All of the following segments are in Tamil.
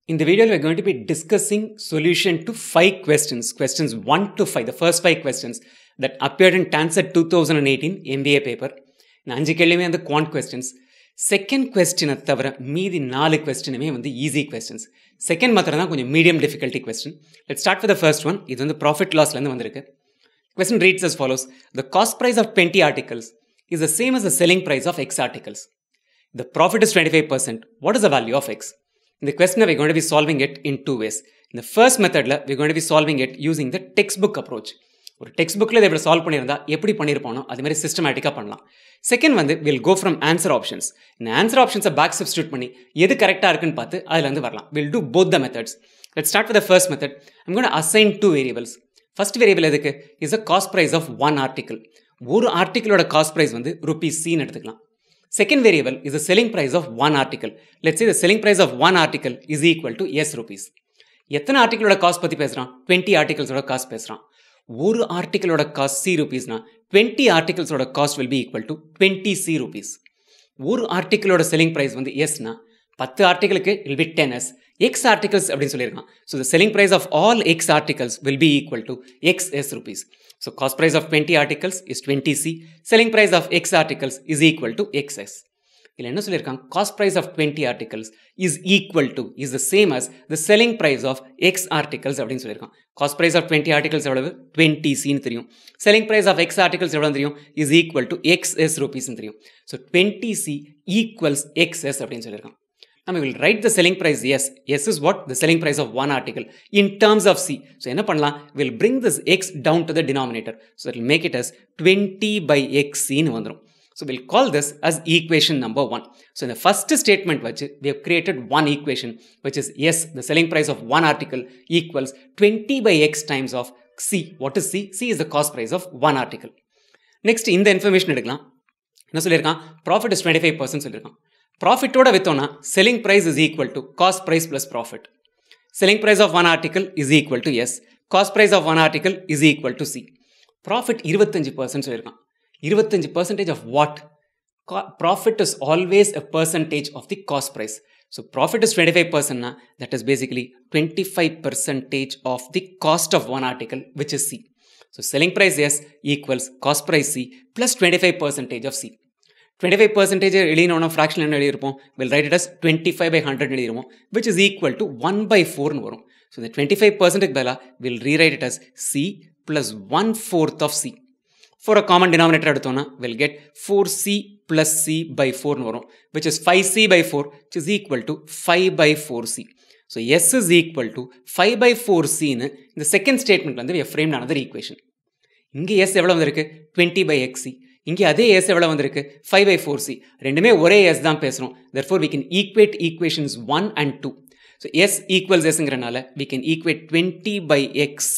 In the video, we're going to be discussing solution to five questions, questions 1 to 5, the first five questions that appeared in TANSET 2018 MBA paper. இந்த அஞ்சு கேள்வியுமே வந்து குவான்ட் கொஸ்டின்ஸ் செகண்ட் கொஸ்டினை தவிர மீதி நாலு கொஸ்டினுமே வந்து ஈஸி கொஸ்டின்ஸ் செகண்ட் மாத்திரம் தான் கொஞ்சம் medium difficulty question let start with first one இது வந்து ப்ராஃபிட் லாஸ்லேருந்து வந்திருக்கு Question reads as follows The cost price of 20 articles is the same as the selling price of X articles. The profit is 25%. What is the value of X? In the question, we're going to be solving it in two ways. In the first method, we're going to be solving it using the textbook approach. ஒரு டெக்ஸ்ட் புக்கில் இதை இப்படி சால்வ் பண்ணியிருந்தா எப்படி பண்ணியிருப்பானோ அது மாதிரி சிஸ்டமேட்டிக்காக பண்ணலாம் செகண்ட் வந்து will go from answer options இந்த ஆன்சர் ஆப்ஷன்ஸை பேக் சப்ஸ்டியூட் பண்ணி எது கரெக்டாக இருக்குன்னு பார்த்து அதில் வந்து வரலாம் will do both the methods let start with the first method I'm gonna assign two variables first variable எதுக்கு is a cost price of one article ஒரு ஆர்டிக்கலோட காஸ்ட் ப்ரைஸ் வந்து ருபீஸ் சின்னு எடுத்துக்கலாம் second variable is a selling price of one article let's the selling price of one article is equal to S rupees எத்தனை ஆர்டிக்கலோட காஸ்ட் பற்றி பேசுகிறான் டுவெண்ட்டி ஆர்டிகல்ஸோட காஸ்ட் பேசுகிறான் ஒரு ஆர்டிக்கலோட காஸ்ட் சி ருபீஸ்னா டுவெண்ட்டி ஆர்டிகல்ஸோட cost will be equal to twenty C rupees ஒரு ஆர்டிக்கலோட செல்லிங் ப்ரைஸ் வந்து எஸ்னா பத்து ஆர்டிகளுக்கு will be ten S X articles அப்படின்னு சொல்லியிருக்கான் so the selling price of all X articles will be equal to X S rupees so cost price of twenty articles is twenty C selling price of X articles is equal to X S இதில் என்ன சொல்லியிருக்காங்க cost price of twenty articles is equal to is the same as the selling price of X articles அப்படின்னு சொல்லியிருக்கான் cost price of twenty articles எவ்வளவு டுவெண்ட்டி சின்னு தெரியும் selling price of X articles எவ்வளோ தெரியும் is equal to X S ருபீஸ்னு தெரியும் so twenty C equals X S அப்படின்னு சொல்லியிருக்கான் நம்ம will write the selling price S S is what the selling price of one article in terms of C so என்ன பண்ணலாம் will bring this X down to the denominator so it make it as twenty by X சின்னு வந்துடும் So we'll call this as equation number one. So in the first statement, which we have created one equation, which is yes, the selling price of one article equals 20 by x times of C. What is C? C is the cost price of one article. Next, இந்த இன்ஃபர்மேஷன் எடுக்கலாம் என்ன சொல்லியிருக்கான் profit is twenty five percent சொல்லியிருக்கான் ப்ராஃபிட்டோட வித்தோம்னா selling price is equal to cost price plus profit selling price of one article is equal to S cost price of one article is equal to C profit இருபத்தஞ்சு பர்சன்ட் சொல்லியிருக்கான் இருபத்தஞ்சு percentage of what profit is always a percentage of the cost price so profit is twenty five பர்சன்ட்னா that is basically twenty five percentage of the cost of one article which is C so selling price S equals cost price C plus twenty five percentage of C twenty five percentage எழுதினோன்னா ஃப்ராக்ஷன் என்ன எழுதியிருப்போம் will write it as twenty five by hundred எழுதிருவோம் which is equal to one by ஃபோர்னு வரும் ஸோ இந்த டுவெண்ட்டி ஃபைவ் பர்சன்டேஜ் பதிலாக will rewrite it as C plus one fourth of C for a common denominator எடுத்தோம்னா we'll get 4c plus c by 4 வரும் which is 5c by 4 which is equal to 5 by 4c so s is equal to 5 by 4c னு இந்த செகண்ட் ஸ்டேட்மெண்ட் வந்து we have framed another equation இங்கே s எவ்வளோ வந்திருக்கு 20 by xc இங்கே அதே s எவ்வளோ வந்திருக்கு 5 by 4c ரெண்டுமே ஒரே s தான் பேசுகிறோம் therefore we can equate equations 1 and 2 so s equals sங்கிறனால we can equate 20 by xc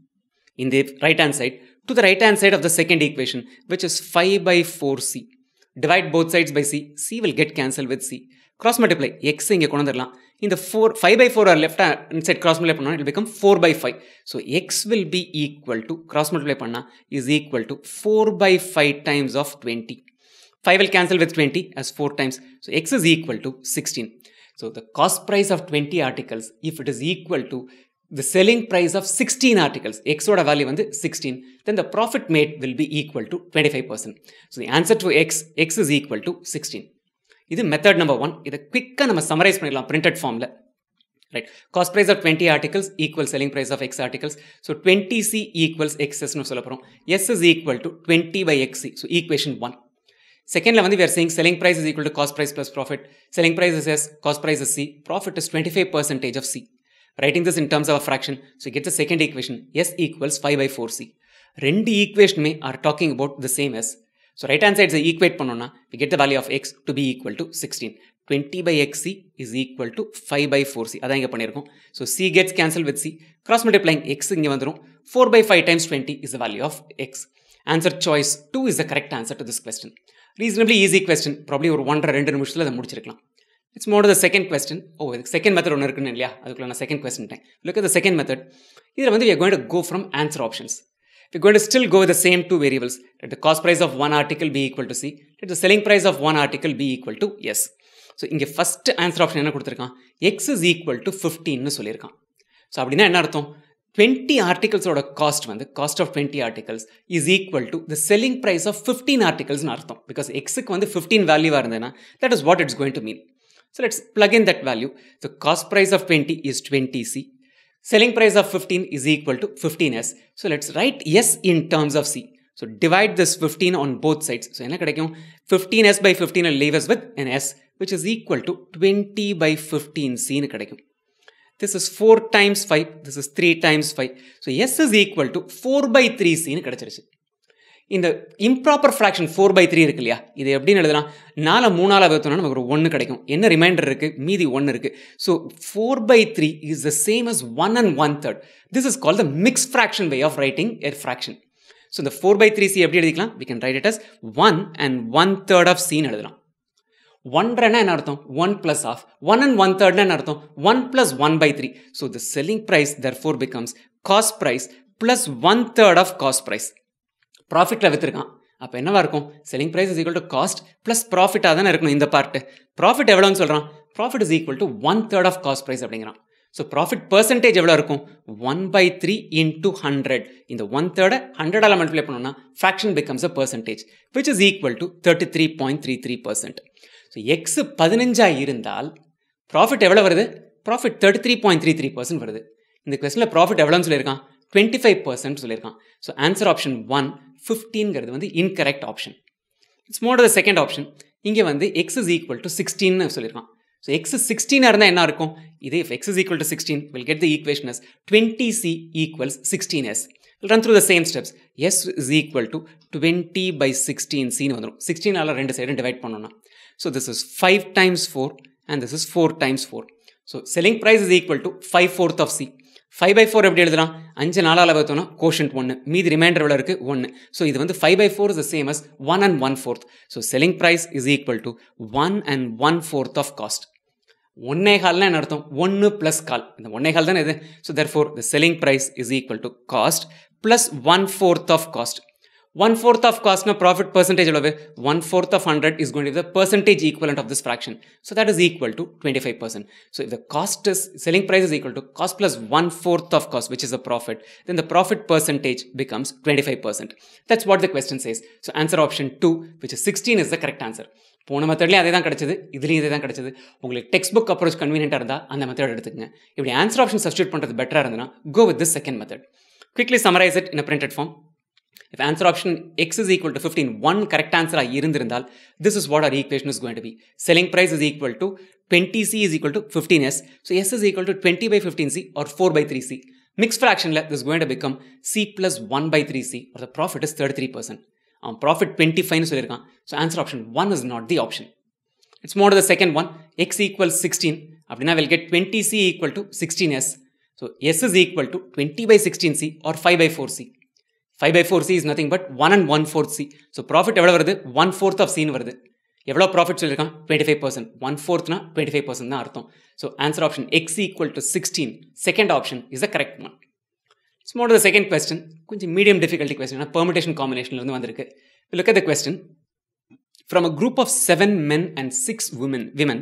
in the right hand side to the right hand side of the second equation, which is 5 by 4c. Divide both sides by c. c will get cancelled with c. Cross multiply. x இங்கே கொண்டு வந்துடலாம் இந்த four five by four or left hand side cross multiply பண்ணால் it become four by five so X will be equal to cross multiply பண்ணால் is equal to four by five times of twenty five will cancel with twenty as four times so X is equal to sixteen so the cost price of twenty articles if it is equal to the selling price of 16 articles, x oda value வந்து 16, then the profit made will be equal to 25%. So the answer to x, x is equal to 16. இது மெத்தட் நம்பர் ஒன் இதை குவிக்காக நம்ம சமரைஸ் பண்ணிடலாம் பிரிண்டட் ஃபார்மில் write cost price of twenty articles equal selling price of X articles so twenty C equals எக்ஸ்எஸ்னு சொல்ல போகிறோம் S is equal to twenty by X so equation one செகண்டில் வந்து we're saying selling price is equal to cost price plus profit selling price is S cost price is C profit is twenty five percentage of C writing this in terms of a fraction so you get the second equation s equals 5 by 4c ரெண்டு ஈக்குவேஷனுமே are talking about the same S so right hand சைட்ஸை ஈக்குவேட் பண்ணோம்னா we get the value of X to be equal to sixteen twenty by X C is equal to five by four C அதான் இங்கே பண்ணியிருக்கோம் so C gets cancel with C cross multiplying X இங்கே வந்துடும் four by five times twenty is the value of X answer choice two is the correct answer to this question reasonably easy question probably ஒரு ஒன்றரை ரெண்டு நிமிஷத்தில் அதை முடிச்சிருக்கலாம் it's more the second question ஓ இதுக்கு செகண்ட் மெத்தட் ஒன்று இருக்குன்னு இல்லையா அதுக்குள்ள நான் second question look the second method இதில் வந்து we going to go from answer options we're going to still go with the same two variables. Let the cost price of one article be equal to C. Let the selling price of one article be equal to S. So இங்கே ஃபஸ்ட் ஆன்சர் ஆப்ஷன் என்ன கொடுத்துருக்கான் எக்ஸ் இஸ் ஈக்குவல் டு ஃபிஃப்டின்னு சொல்லியிருக்கான் ஸோ அப்படின்னா என்ன அர்த்தம் டுவெண்ட்டி ஆர்டிகல்ஸோட காஸ்ட் வந்து cost of twenty articles is equal to the selling price of fifteen ஆர்டிகல்ஸ்னு அர்த்தம் பிகாஸ் எக்ஸுக்கு வந்து ஃபிஃப்டீன் வேல்யூவாக இருந்ததுன்னா that is what it's going to mean so let's plug in that value so cost price of twenty is twenty C selling price of 15 is equal to 15s. So let's write s in terms of c. So divide this 15 on both sides. So என்ன கிடைக்கும் 15s by 15 will leave us with an s which is equal to 20 by 15 c னு கிடைக்கும். This is 4 times 5. This is 3 times 5. So s is equal to 4 by 3 c னு கிடைச்சிருச்சு. இந்த improper fraction four by three இருக்கு இல்லையா இது எப்படின்னு எழுதலாம் நாலு மூணால வகுத்தோம்னா நமக்கு ஒரு ஒன்று கிடைக்கும் என்ன ரிமைண்டர் இருக்குது மீதி ஒன்று இருக்குது so four by three is the same as one and one third this is call the mix fraction way of writing a fraction so இந்த ஃபோர் பை த்ரீ சி எப்படி எழுதிக்கலாம் we can write it as one and one third of சின்னு எழுதலாம் ஒன்றனா என்ன அர்த்தம் one plus of one and one தேர்ட்னா என்ன அர்த்தம் one plus one by three so the selling price Dhar four becomes cost price plus one third of cost price ப்ராஃபிட்டில் விற்றுருக்கான் அப்போ என்னவா இருக்கும் selling price is equal to cost plus ப்ராஃபிட்டாக தானே இருக்கணும் இந்த பார்ட்டு ப்ராஃபிட் எவ்வளோன்னு சொல்கிறான் profit is equal to one third of cost price அப்படிங்கிறான் ஸோ ப்ராஃபிட் பர்சன்டேஜ் எவ்வளோ இருக்கும் one by three into hundred இந்த ஒன் தேர்டை ஹண்ட்ரடால் மல்டிப்ளை பண்ணோம்னா fraction becomes a percentage which is equal to thirty three point three three percent so X பதினஞ்சாக இருந்தால் ப்ராஃபிட் எவ்வளோ வருது profit thirty three point three three percent வருது இந்த கொஸ்டினில் ப்ராஃபிட் எவ்வளோன்னு சொல்லியிருக்கான் டுவெண்ட்டி ஃபைவ் பர்சன்ட் சொல்லியிருக்கான் ஸோ ஆன்சர் ஆப்ஷன் ஒன் ஃபிஃப்டீன்கிறது வந்து incorrect option it's more the second option இங்கே வந்து எக்ஸ் இஸ் ஈக்குவல் டு சிக்ஸ்டீன்னு சொல்லியிருக்கான் ஸோ எக்ஸ் சிக்ஸ்டீனாக இருந்தால் என்ன இருக்கும் இதே X is equal to sixteen will get the equation S twenty C equals sixteen S run through the same steps S is equal to twenty by sixteen சின்னு வந்துடும் சிக்ஸ்டீனால் ரெண்டு சைடும் டிவைட் பண்ணோம்னா so this is five times four and this is four times four so selling price is equal to five fourth of C five by four எப்படி எழுதலாம் அஞ்சு நாளால் பார்த்தோம்னா கோஷன்ட் ஒன்று மீதி ரிமைண்டர் எவ்வளோ இருக்குது ஒன்று ஸோ இது வந்து five by four is the same as one and one fourth so selling price is equal to one and one fourth of cost ஒன்னே கால்னா என்ன அர்த்தம் ஒன்று ப்ளஸ் கால் இந்த ஒன்னே கால் தானே இது so therefore the selling price is equal to cost plus one fourth of cost one fourth of காஸ்ட்னா ப்ராஃபிட் பர்சன்டேஜ் எவ்வளவு one fourth of hundred is going the percentage equivalent of this fraction so that is equal to twenty five percent so if the cost is selling price is equal to cost plus one fourth of cost which is a profit then the profit percentage becomes 25% that's what the question says so answer option 2 which is 16 is the correct answer போன மெத்தட்லேயும் அதே தான் கிடச்சிது இதுலேயும் இதே தான் கிடச்சிது உங்களுக்கு டெக்ஸ்ட் புக் அப்ரோச் கன்வீனியன்ட்டாக இருந்தால் அந்த மெத்தட் எடுத்துக்கங்க இப்படி ஆன்சர் ஆப்ஷன் சப்ஸ்டியூட் பண்ணுறது பெட்டராக இருந்ததுன்னா go with this second method quickly summarise it in printed form if answer option x is equal to 15 one correct answer ஆ இருந்திருந்தால் this is what our equation is going to be selling price is equal to 20c is equal to 15s so s is equal to 20 by 15c or 4 by 3c mixed fraction this is going to become c plus 1 by 3c or the profit is 33% அவன் ப்ராஃபிட் டுவெண்ட்டி ஃபைவ்னு சொல்லியிருக்கான் so answer option one is not the option it's more the second one X equal sixteen அப்படின்னா will get twenty C equal to sixteen S so S is equal to twenty by sixteen C or five by four C five by four C is nothing but one and one fourth C so profit எவ்வளோ வருது ஒன் ஃபோர்த் ஆஃப் சின்னு வருது எவ்வளோ ப்ராஃபிட் சொல்லியிருக்கான் டுவெண்ட்டி ஃபைவ் பர்சன்ட் ஒன் ஃபோர்த்னா டுவெண்ட்டி ஃபைவ் பர்சன்ட் தான் அர்த்தம் so answer option X equal to sixteen second option is the correct one it's more the second question கொஞ்சம் மீடியம் டிஃபிகல்ட்டி கொஸ்டின் பெர்மிட்டேஷன் காம்பினேஷன்லேருந்து வந்திருக்கு look at the question from a group of seven men and six women women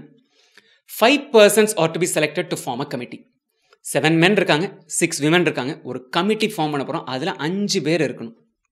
five persons are to be selected to form a committee seven men இருக்காங்க சிக்ஸ் விமன் இருக்காங்க ஒரு கமிட்டி ஃபார்ம் பண்ண போகிறோம் அதில் அஞ்சு பேர் இருக்கணும்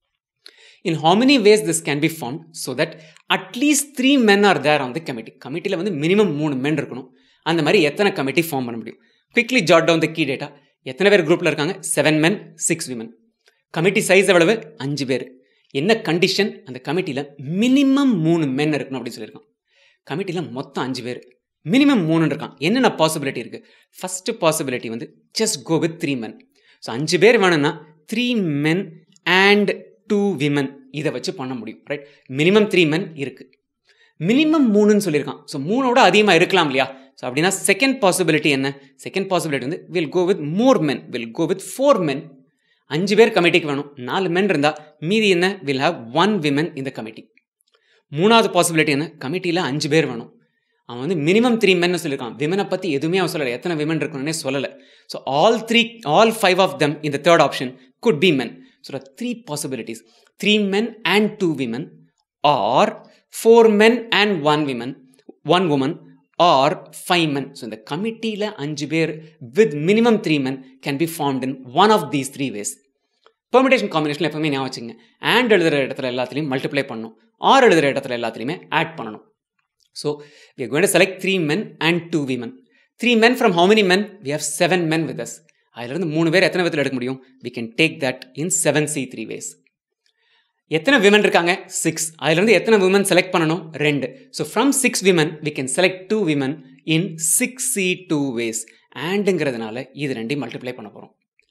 in how many ways this can be formed so that at least three men are there on the committee கமிட்டியில் வந்து மினிமம் மூணு மென் இருக்கணும் அந்த மாதிரி எத்தனை கமிட்டி ஃபார்ம் பண்ண முடியும் quickly jot down the key data எத்தனை பேர் குரூப்பில் இருக்காங்க seven men six women committee size எவ்வளவு அஞ்சு பேர் என்ன கண்டிஷன் அந்த கமிட்டியில் மினிமம் மூணு மென் இருக்கணும் அப்படின்னு சொல்லியிருக்கான் கமிட்டியில் மொத்தம் அஞ்சு பேர் மினிமம் மூணு இருக்கான் என்னென்ன பாசிபிலிட்டி இருக்குது ஃபஸ்ட்டு பாசிபிலிட்டி வந்து just go with three men so அஞ்சு பேர் வேணும்னா three men and two women இதை வச்சு பண்ண முடியும் ரைட் மினிமம் த்ரீ மென் இருக்குது மினிமம் மூணுன்னு சொல்லியிருக்கான் ஸோ மூணோட அதிகமாக இருக்கலாம் இல்லையா ஸோ அப்படின்னா செகண்ட் பாசிபிலிட்டி என்ன செகண்ட் பாசிபிலிட்டி வந்து will go with more men will go with four men அஞ்சு பேர் கமிட்டிக்கு வேணும் நாலு மென் இருந்தால் மீதி என்ன வில் ஹாவ் ஒன் விமன் இந்த கமிட்டி மூணாவது பாசிபிலிட்டி என்ன கமிட்டியில் அஞ்சு பேர் வேணும் அவன் வந்து மினிமம் த்ரீ மென்னு சொல்லியிருக்கான் விமனை பற்றி எதுவுமே அவன் சொல்லலை எத்தனை விமன் இருக்கணும்னே சொல்லலை so all three all five of them இந்த third option could be men so three possibilities three men and two women or four men and one women one woman or five men so இந்த கமிட்டியில் அஞ்சு பேர் with minimum three men can be formed in one of these three ways permutation combination எப்பவுமே ஞாபகம் வச்சுங்க அண்ட் எழுதுகிற இடத்துல எல்லாத்துலையும் மல்டிப்ளை பண்ணணும் ஆர் எழுதுகிற இடத்துல எல்லாத்துலையுமே ஆட் பண்ணணும் so we are going to select three men and two women three men from how many men we have seven men with us அதிலிருந்து மூணு பேர் எத்தனை விதத்தில் எடுக்க முடியும் we can take that in seven C three ways எத்தனை விமன் இருக்காங்க சிக்ஸ் அதுலேருந்து எத்தனை விமன் செலக்ட் பண்ணணும் ரெண்டு so from six women we can select two women in six C two ways ஆண்டுங்கிறதுனால இது ரெண்டையும் மல்டிப்ளை பண்ண போகிறோம்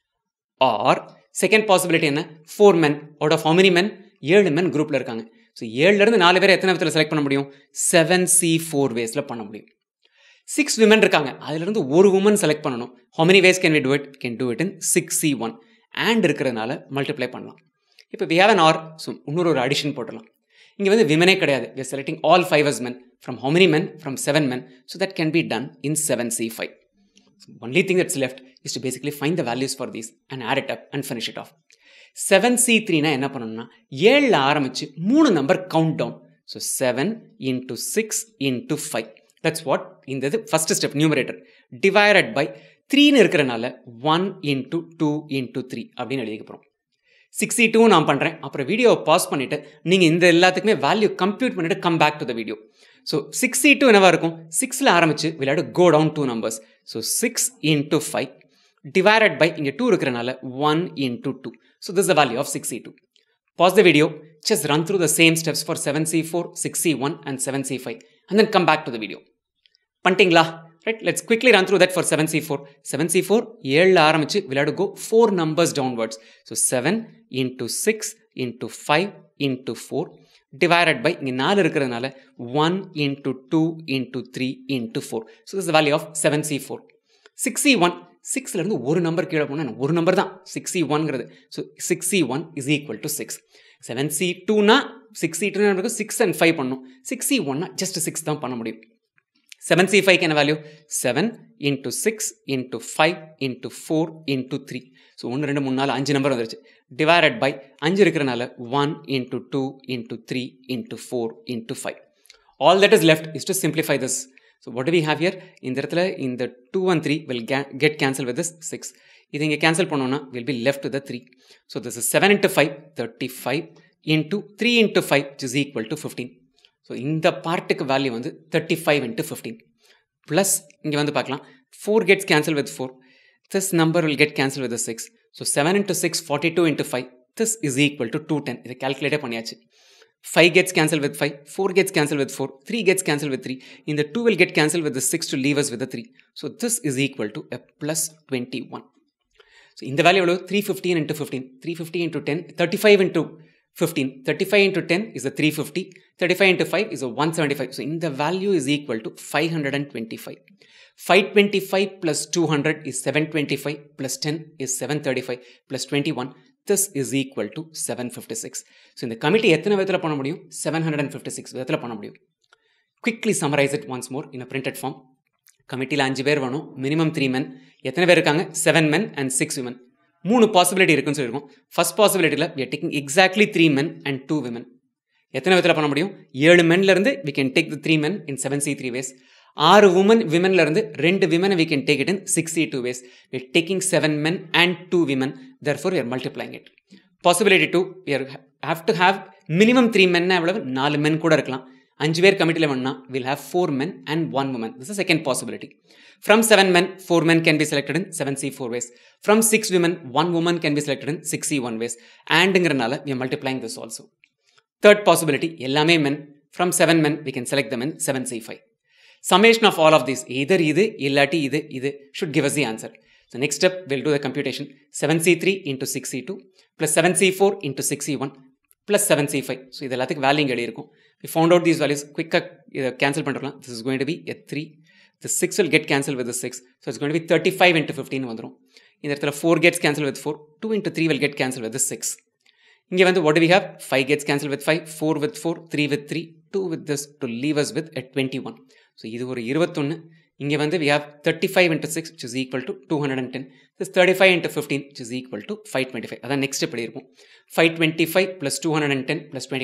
ஆர் செகண்ட் பாசிபிலிட்டி என்ன four men out of how men ஏழு மென் குரூப்பில் இருக்காங்க ஸோ ஏழுலேருந்து நாலு பேர் எத்தனை விதத்தில் செலக்ட் பண்ண முடியும் செவன் சி ஃபோர் வேஸில் பண்ண முடியும் சிக்ஸ் விமன் இருக்காங்க அதுலேருந்து ஒரு உமன் செலக்ட் பண்ணணும் how many ways can we do it can do it in six C one and இருக்கிறதுனால மல்டிப்ளை பண்ணலாம் இப்போ we have an or so இன்னொரு ஒரு அடிஷன் போட்டுடலாம் இங்கே வந்து விமனே கிடையாது we selecting all five as men from how many men from seven men so that can be done in seven C five only thing that's left is to basically find the values for these and add it up and finish it off seven C த்ரீனா என்ன பண்ணணும்னா ஏழில் ஆரம்பித்து மூணு number count down so seven into six into five that's what இந்த இது first step numerator divided by த்ரீன்னு இருக்கிறனால one into two into three அப்படின்னு எழுதிக்க போகிறோம் சிக்ஸ்டி டூ நான் பண்ணுறேன் அப்புறம் வீடியோவை பாஸ் பண்ணிவிட்டு நீங்கள் இந்த எல்லாத்துக்குமே வேல்யூ கம்ப்யூட் பண்ணிவிட்டு come back to the video so six C two என்னவா இருக்கும் சிக்ஸில் ஆரம்பிச்சு விளையாடு go down two numbers so six into five divided by இங்கே டூ இருக்கிறனால one into two so this the value of six C two pause the video just run through the same steps for 7C4, 6C1 and 7C5 and then come back to the video. பண்ணிட்டீங்களா right let's quickly run through that for seven C four seven C four ஏழில் ஆரம்பிச்சு விளையாடு go four numbers downwards so seven into six into five into four divided by இங்கே நாலு இருக்கிறதுனால one into two into three into four so is value of seven C four six C one சிக்ஸ்லேருந்து ஒரு நம்பர் கீழே போனால் ஒரு நம்பர் தான் சிக்ஸ் சி ஒன்ங்கிறது so six C one is equal to six seven C டூனா six C two six and five பண்ணும் சிக்ஸ் சி ஒன்னா ஜஸ்ட் சிக்ஸ் தான் பண்ண முடியும் செவன் சி ஃபைவ்க்கு என்ன value seven into six into five into four into three so ஒன்று ரெண்டு மூணு நாலு அஞ்சு நம்பர் வந்துருச்சு டிவைடட் பை அஞ்சு இருக்கிறனால one into two into three into four into five all that is left is to simplify this so what we have here இந்த இடத்துல இந்த two and three will get cancel with this six இது இங்கே கேன்சல் பண்ணோன்னா will be left the three so this is seven into five thirty five into three into five is equal to fifteen so இந்த பார்ட்டுக்கு வேல்யூ வந்து thirty five into fifteen plus இங்கே வந்து பார்க்கலாம் four gets cancel with four this number will get cancel with six so seven into six forty two into five this is equal to two ten இதை கேல்குலேட்டே பண்ணியாச்சு five gets cancel with five four gets cancel with four three gets cancel with three இந்த two will get cancel with six to leave us with three so this is equal to a plus twenty one so இந்த வேல்யூ எவ்வளோ three fifteen into fifteen three fifty into ten thirty five into fifteen thirty five into ten is a three fifty thirty five into five is a one seventy five so இந்த value is equal to five hundred and twenty five five twenty five plus two hundred is seven twenty five plus ten is seven thirty five plus twenty one this is equal to seven fifty six so இந்த கமிட்டி எத்தனை விதத்தில் பண்ண முடியும் seven hundred and fifty six விதத்தில் பண்ண முடியும் quickly summarise it once more in a printed form கமிட்டியில் அஞ்சு பேர் வேணும் மினிமம் த்ரீ மென் எத்தனை பேர் இருக்காங்க seven men and six women மூணு பாசிபிலிட்டி இருக்குன்னு சொல்லியிருக்கோம் ஃபர்ஸ்ட் பாசிபிலிட்டியில் we taking exactly three men and two women எத்தனை விதத்தில் பண்ண முடியும் ஏழு மென்லேருந்து we can take the three men in seven C three ways ஆறு உமன் விமன்லேருந்து ரெண்டு விமனை we can take it in six C two ways we taking seven men and two women the four you're multiplying it possibility two you're have to have minimum three மென்னா எவ்வளவு நாலு மென் கூட இருக்கலாம் அஞ்சு பேர் கமிட்டியில் வேணும்னா will have four men and one woman this is second possibility from seven men four men can be selected in seven C four ways from six women one woman can be selected in six C one ways அண்டுங்கிறனால we multiplying this also third possibility எல்லாமே men from seven men we can select the men seven C five summation of all of these either இது இல்லாட்டி இது இது should give us the answer so next step we'll do the computation 7c3 into 6c2 plus 7c4 into 6c1 plus 7c5 so இது எல்லாத்துக்கு வேல்யூ இங்கே இருக்கும் we found out these values குவிக்காக இதை கேன்சல் பண்ணுறலாம் this is going to be a 3 the 6 will get cancelled with the 6 so it's going to be 35 into 15 வந்துடும் இந்த இடத்துல 4 gets cancelled with 4 2 into 3 will get cancelled with the 6 இங்கே வந்து what do we have 5 gets cancelled with 5 4 with 4 3 with 3 2 with this to leave us with a 21 so இது ஒரு இருபத்தொன்று இங்கே வந்து we have thirty five into six which is equal to two hundred and ten this thirty five into fifteen which is equal to five twenty five அதான் நெக்ஸ்ட் எப்படி இருக்கும் five twenty five plus two hundred and ten plus twenty one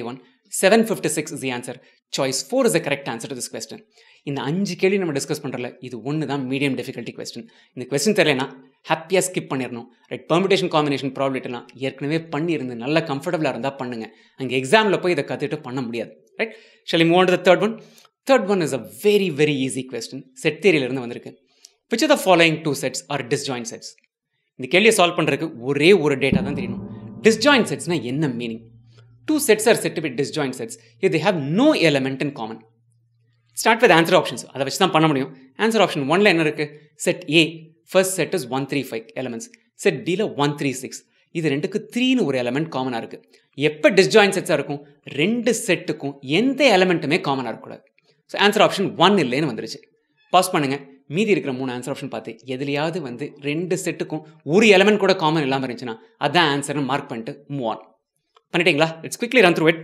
seven fifty six is the answer choice four is the correct answer to this question இந்த அஞ்சு கேள்வி நம்ம டிஸ்கஸ் பண்ணுறல இது ஒன்று தான் மீடியம் டிஃபிகல்ட்டி கொஸ்டின் இந்த கொஸ்டின் தெரியலனா ஹாப்பியாக ஸ்கிப் பண்ணிடணும் ரைட் பெர்மிடேஷன் காம்பினேஷன் ப்ராப்ளம்லாம் ஏற்கனவே பண்ணியிருந்து நல்ல கம்ஃபர்டபுளாக இருந்தால் பண்ணுங்க அங்கே எக்ஸாமில் போய் இதை கற்றுட்டு பண்ண முடியாது right shall we move the third one third one is a very very easy question set தேரியிலிருந்து வந்திருக்கு which the following two sets are disjoint sets இந்த கேள்வியை சால்வ் பண்ணுறதுக்கு ஒரே ஒரு டேட்டா தான் தெரியணும் டிஸ்ஜாயின் செட்ஸ்னால் என்ன meaning two sets are set with disjoint sets இது have no element in common start with answer options அதை வச்சு தான் பண்ண முடியும் ஆன்சர் ஆப்ஷன் ஒன்ல என்ன இருக்குது set A first set is one three five elements set டியில் ஒன் த்ரீ சிக்ஸ் இது ரெண்டுக்கு த்ரீன்னு ஒரு எலமெண்ட் காமனாக இருக்குது எப்போ டிஸ்ஜாயின் செட்ஸாக இருக்கும் ரெண்டு செட்டுக்கும் எந்த எலமெண்ட்டுமே காமனாக இருக்கக்கூடாது ஸோ ஆன்சர் ஆப்ஷன் ஒன் இல்லைன்னு வந்துருச்சு பாஸ் பண்ணுங்கள் மீதி இருக்கிற மூணு ஆன்சர் ஆப்ஷன் பார்த்து எதுலையாவது வந்து ரெண்டு செட்டுக்கும் ஒரு எலமெண்ட் கூட காமன் இல்லாமல் இருந்துச்சுன்னா அதான் ஆன்சர்னு மார்க் பண்ணிட்டு மூவ் ஆன் பண்ணிட்டீங்களா it's quickly run through it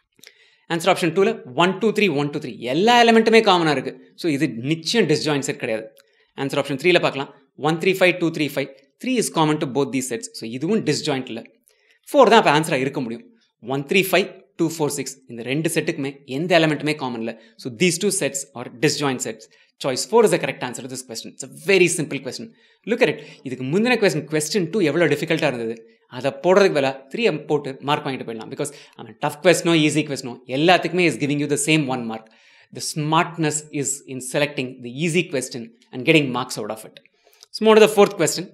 answer option டூவில் one two three one two three எல்லா எலமெண்ட்டுமே காமனாக இருக்குது ஸோ இது நிச்சயம் டிஸ்ஜாயின் செட் கிடையாது ஆன்சர் ஆப்ஷன் த்ரீல பார்க்கலாம் one three five two three five three is common to both the sets so இதுவும் டிஸ்ஜாயிண்ட் இல்லை ஃபோர் தான் அப்போ ஆன்சராக இருக்க முடியும் one three five two four six இந்த ரெண்டு செட்டுக்குமே எந்த எலமெண்ட்டுமே காமன் இல்லை so these two sets are disjoint sets choice four is the correct answer this question it's a very simple question look at இதுக்கு முந்தின கொஸ்டின் கொஸ்டின் டூ எவ்வளோ டிஃபிகல்ட்டாக இருந்தது அதை போடுறதுக்கு வேலை த்ரீ போட்டு மார்க் வாங்கிட்டு போயிடலாம் பிகாஸ் அவன் டஃப் கொஸ்டினோ ஈஸி கொஸ்டினோ எல்லாத்துக்குமே is giving you the same one mark the smartness is in selecting the easy question and getting marks out of it ஸ்மோட் த ஃபோர்த் கொஸ்டின்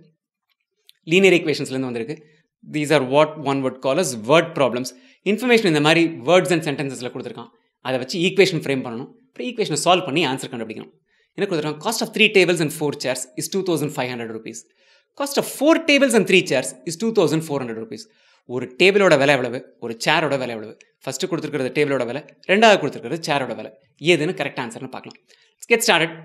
லீனியர் ஈக்குவேஷன்ஸ்லேருந்து வந்திருக்கு these are what one would call as word problems information இந்த மாதிரி வேர்ட்ஸ் அண்ட் சென்டென்சஸில் கொடுத்துருக்கான் அதை வச்சு ஈக்குவேஷன் ஃப்ரேம் பண்ணணும் அப்புறம் ஈக்குவேஷனை சால்வ் பண்ணி ஆன்சர் கண்டுபிடிக்கணும் என்ன கொடுத்துருக்காங்க cost of three tables and four chairs is two thousand five hundred rupees cost of four tables and three chairs is two thousand four hundred rupees ஒரு டேபிளோட விலை எவ்வளவு ஒரு சேரோட விலை எவ்வளவு ஃபஸ்ட்டு கொடுத்துருக்கிறது டேபிளோட விலை ரெண்டாவது கொடுத்துருக்கிறது சேரோட விலை ஏதுன்னு கரெக்ட் ஆன்சர்னு பார்க்கலாம் get started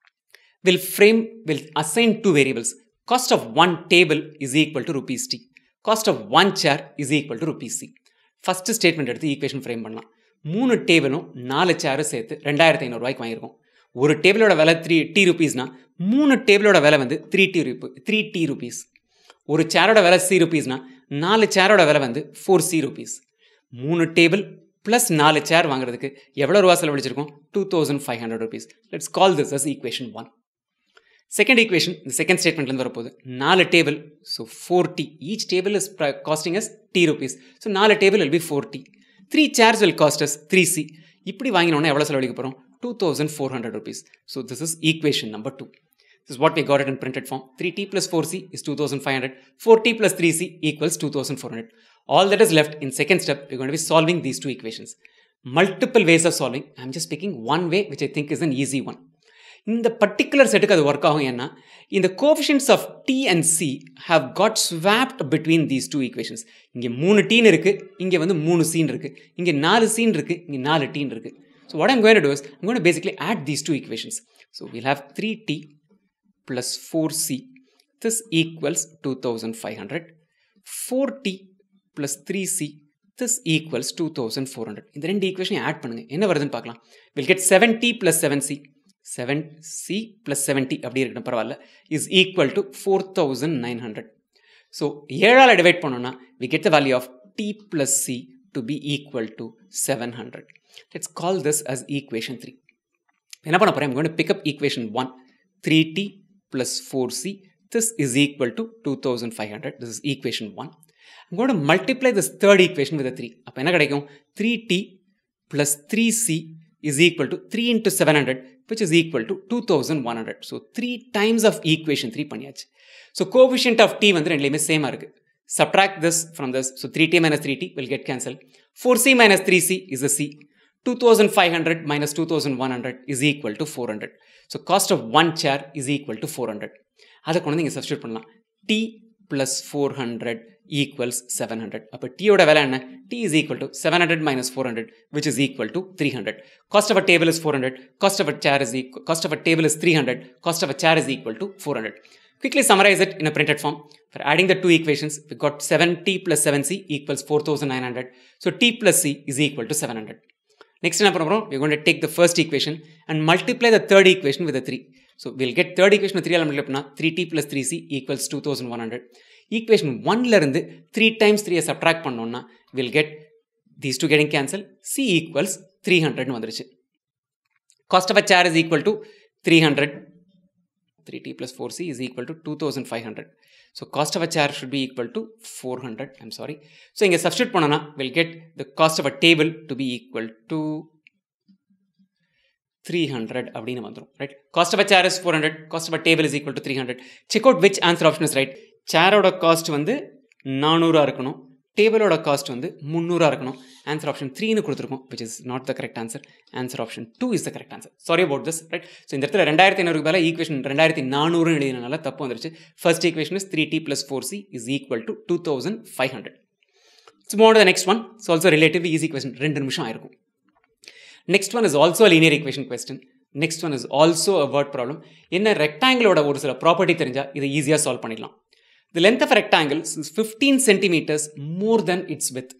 will frame will assign two variables cost of one table is equal to rupees T cost of one chair is equal to rupees C first statement எடுத்து ஈக்குவேஷன் ஃப்ரேம் பண்ணலாம் மூணு டேபிளும் நாலு சேரும் சேர்த்து ரெண்டாயிரத்தி ஐநூறுரூவாய்க்கு வாங்கியிருக்கோம் ஒரு டேபிளோட விலை த்ரீ டி ருபீஸ்னா மூணு டேபிளோட விலை வந்து three t rupee three t rupees ஒரு சேரோட விலை சி ருபீஸ்னா நாலு சேரோட விலை வந்து ஃபோர் சி ருபீஸ் மூணு டேபிள் ப்ளஸ் நாலு சேர் வாங்குறதுக்கு எவ்வளோ ரூபா செலவழிச்சிருக்கோம் two thousand five hundred rupees let's call this as equation one second equation இந்த செகண்ட் ஸ்டேட்மெண்ட்லேருந்து வரப்போகுது நாலு table so four t each table is costing as t rupees so நாலு table will be four t three chairs will cost as three c இப்படி வாங்கினோன்னா எவ்வளோ செலவழிக்க போகிறோம் two thousand four hundred rupees so this is equation number two This is what we got it in printed form. 3t plus 4c is 2500. 4t plus 3c equals 2400. All that is left in second step, we're going to be solving these two equations. Multiple ways of solving. I'm just picking one way, which I think is an easy one. இந்த பர்டிகுலர் செட்டுக்கு அது ஒர்க் ஆகும் ஏன்னா இந்த coefficients of t and c have got swapped between these two equations இங்கே மூணு டீன் இருக்குது இங்கே வந்து மூணு சீன் இருக்குது இங்கே நாலு சீன் இருக்குது இங்கே நாலு டீன் இருக்குது so what I'm going to do is I'm going basically add these two equations so will have three t plus 4c this equals 2500 4t plus 3c this equals 2400 இந்த ரெண்டு ஈக்குவேஷன் ஆட் பண்ணுங்க என்ன வருதுன்னு பார்க்கலாம் will get 7t plus 7c 7c plus 70 அப்படி இருக்கட்டும் பரவாயில்ல is equal to four thousand nine hundred so ஏழால் டிவைட் பண்ணோம்னா we get the value of t plus c to be equal to seven hundred let's call this as equation three என்ன பண்ண போகிறேன் going pick up equation one three t plus 4c. This is equal to 2500. This is equation 1. I'm going to multiply this third equation with a 3. அப்போ என்ன கிடைக்கும் 3t plus 3c is equal to 3 into 700 which is equal to 2100. So 3 times of equation 3 பண்ணியாச்சு. So coefficient of t வந்து ரெண்டுலையுமே சேமாக இருக்குது. Subtract this from this. So 3t minus 3t will get cancelled. 4c minus 3c is a c. 2500 minus 2100 is equal to 400. So cost of one chair is equal to 400. அதை கொண்டு வந்து இங்கே சப்ஸ்டியூட் பண்ணலாம் t plus 400 equals 700. அப்போ t ஓட வேலை என்ன t is equal to 700 minus 400 which is equal to 300. Cost of a table is 400. Cost of a chair is equal, cost of a table is 300. Cost of a chair is equal to 400. Quickly summarize it in a printed form. For adding the two equations, we got 7t plus 7c equals 4900. So t plus c is equal to 700. Next என்ன பண்ண போகிறோம் we're going to take the first equation and multiply the third equation with a 3. So we'll get third equation with 3 ஆல் multiply பண்ணா 3t plus 3c equals 2100. Equation 1ல இருந்து 3 times 3 subtract பண்ணோம்னா we'll get these two getting cancel c equals three ஹண்ட்ரட்னு வந்துருச்சு cost of a chair is equal to three hundred three t plus four C is equal to two thousand five hundred so cost of a chair should be equal to four hundred I'm sorry so இங்கே சப்ஸ்டியூட் பண்ணோன்னா will get the cost of a table to be equal to three hundred அப்படின்னு வந்துடும் right cost of a chair is four hundred cost of a table is equal to three hundred check out which answer option is right சேரோட காஸ்ட் வந்து நானூறாக இருக்கணும் டேபிளோட காஸ்ட் வந்து முந்நூறாக இருக்கணும் ஆன்சர் ஆப்ஷன் த்ரீனு கொடுத்துருக்கோம் which is not the correct answer answer option two is the correct answer sorry about this right so இந்த இடத்துல ரெண்டாயிரத்தி ஐநூறுக்கு மேலே ஈக்குவேஷன் ரெண்டாயிரத்தி நானூறு எழுதினால தப்பு வந்துருச்சு first equation is three t plus four C is equal to two thousand five hundred so moved the next one it's also relatively easy question ரெண்டு நிமிஷம் ஆயிருக்கும் next one is also linear equation question next one is also a word problem என்ன ரெக்டாங்கிளோட ஒரு சில ப்ராப்பர்ட்டி தெரிஞ்சால் இதை ஈஸியாக சால்வ் பண்ணிடலாம் The length of a rectangle is 15 centimeters more than its width.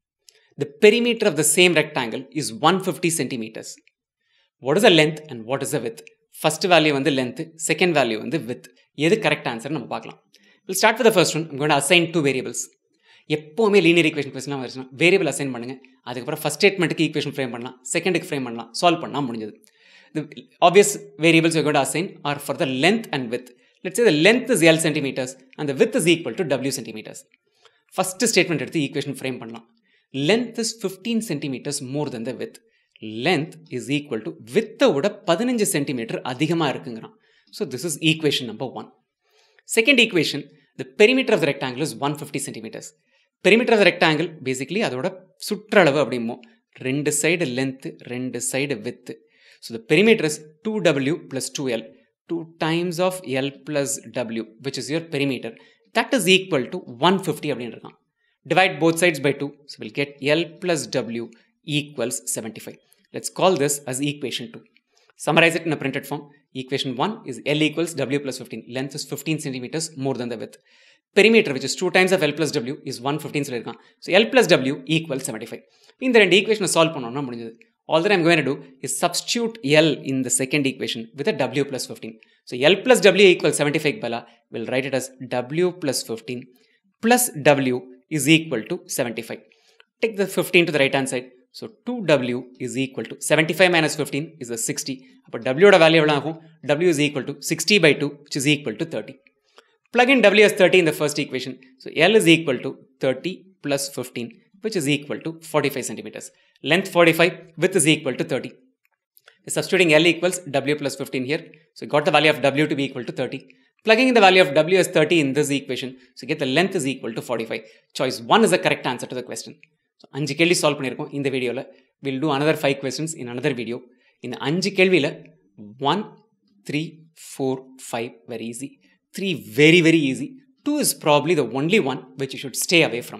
The perimeter of the same rectangle is 150 centimeters. What is the length and what is the width? First value வந்து length, second value வந்து width. எது கரெக்ட் ஆன்சர் நம்ம பார்க்கலாம் will start with first one going to assign two variables. எப்போவுமே லீனியர் ஈக்குவேஷன் கொஸ்டின் வந்துச்சுன்னா வேரியபிள் அசைன் பண்ணுங்க அதுக்கப்புறம் ஃபஸ்ட் ஸ்டேட்மெண்ட்டுக்கு ஈக்குவேஷன் ஃப்ரேம் பண்ணலாம் செகண்டுக்கு ஃப்ரேம் பண்ணலாம் சால்வ் பண்ணால் முடிஞ்சது The obvious variables you're going to assign are for the length and width. let's say the length is L centimeters and the width is equal to W centimeters. First statement எடுத்து equation frame பண்ணலாம் length is 15 centimeters more than the width. length is equal to width விட பதினஞ்சு சென்டிமீட்டர் அதிகமாக இருக்குங்கிறான் so this is equation number one second equation the perimeter of the rectangle is one fifty centimetres perimeter of the rectangle basically அதோட சுற்றளவு அப்படிமோ ரெண்டு சைடு லென்த்து ரெண்டு side width so the perimeter is two டபிள்யூ plus two l 2 times of L plus W, which is your perimeter. That is equal to 150 அப்படின்னு இருக்கான் divide both sides by 2 so we'll get L plus W equals 75 let's call this as equation 2 summarize it in a printed form equation 1 is L equals W plus 15 length is 15 centimeters more than the width perimeter which is 2 times of L plus W is 115 சொல்லியிருக்கான் so L plus W equals 75 இந்த ரெண்டு ஈக்குவேஷனை சால்வ் பண்ணோம்னா முடிஞ்சது all that I'm going to do is substitute L in the second equation with a W plus 15. So L plus W equals 75 bala. We'll write it as W plus 15 plus W is equal to 75. Take the 15 to the right hand side. So 2W is equal to 75 minus 15 is a 60. But W value W is equal to 60 by 2 which is equal to 30. Plug in W as 30 in the first equation. So L is equal to 30 plus 15 which is equal to 45 centimeters. Length 45, width is equal to 30. Substituting L equals W plus 15 here. So you got the value of W to be equal to 30. Plugging in the value of W as 30 in this equation, so you get the length is equal to 45. Choice 1 is the correct answer to the question. So அஞ்சு கேள்வி சால்வ் பண்ணியிருக்கோம் இந்த வீடியோவில் will do another five questions in another video இந்த அஞ்சு கேள்வியில் one three four five very easy three very very easy two is probably the only one which you should stay away from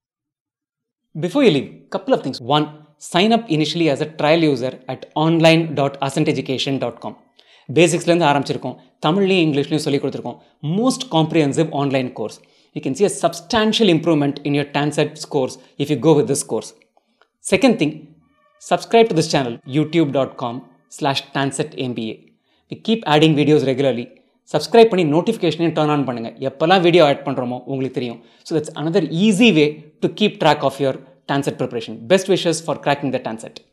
Before you leave, couple of things. One, sign up initially as a trial user at online.ascenteducation.com. பேசிக்ஸ்லேருந்து ஆரம்பிச்சிருக்கோம் தமிழ்லையும் இங்கிலீஷ்லையும் சொல்லி கொடுத்துருக்கோம் most comprehensive online course you can see a substantial improvement in your TANCET scores if you go with this course second thing subscribe to this channel YouTube dot com slash TANCET MBA we keep adding videos regularly subscribe பண்ணி நோட்டிஃபிகேஷனையும் டர்ன் ஆன் பண்ணுங்கள் எப்போல்லாம் வீடியோ ஆட் பண்ணுறோமோ உங்களுக்கு தெரியும் so that's another easy way to keep track of your TANCET preparation best wishes for cracking the TANCET